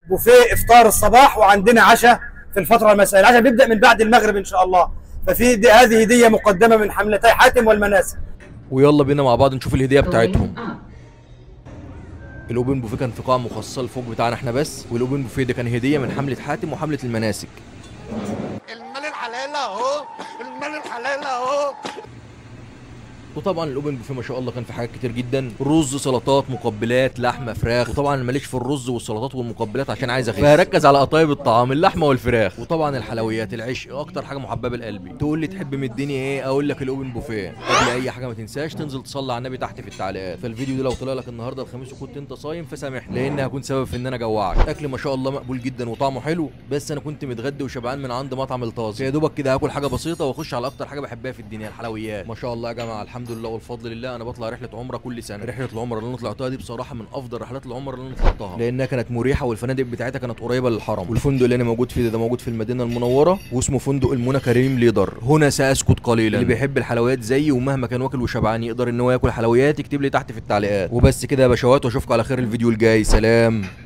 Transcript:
بوفيه افطار الصباح وعندنا عشاء في الفتره المسائيه العشاء بيبدا من بعد المغرب ان شاء الله ففي دي هذه هديه مقدمه من حملتي حاتم والمناسك ويلا بينا مع بعض نشوف الهديه بتاعتهم الاوبن بوفيه كان في قاعه مخصصه للفوق بتاعنا احنا بس والاوبن بوفيه ده كان هديه من حمله حاتم وحمله المناسك المال الحلال اهو المال الحلال اهو وطبعا الاوبن بوفيه ما شاء الله كان في حاجات كتير جدا رز سلطات مقبلات لحمه فراخ وطبعا أنا ماليش في الرز والسلطات والمقبلات عشان عايز اخس فهركز على قطايب الطعام اللحمه والفراخ وطبعا الحلويات العشق اكتر حاجه محببه لقلبي تقول لي تحب من الدنيا ايه اقول لك الاوبن بوفيه قبل اي حاجه ما تنساش تنزل تصلي على النبي تحت في التعليقات فالفيديو ده لو طلع لك النهارده الخميس وكنت انت صايم فسامحني لان هكون سبب في ان انا جوعك اكل ما شاء الله مقبول جدا وطعمه حلو بس انا كنت متغدي وشبعان من عند مطعم الطازه يا دوبك كده هاكل حاجه بسيطه واخش على اكتر حاجه بحبها في الدنيا الحلويات ما شاء الله يا جماعه الحمد لله والفضل لله انا بطلع رحله عمره كل سنه رحله العمره اللي انا طلعتها دي بصراحه من افضل رحلات العمره اللي انا طلعتها لانها كانت مريحه والفنادق بتاعتها كانت قريبه للحرم والفندق اللي انا موجود فيه ده, ده موجود في المدينه المنوره واسمه فندق المنى كريم ليدر هنا ساسكت قليلا اللي بيحب الحلويات زيي ومهما كان واكل وشبعان يقدر ان هو ياكل حلويات يكتب لي تحت في التعليقات وبس كده يا باشوات واشوفكم على خير الفيديو الجاي سلام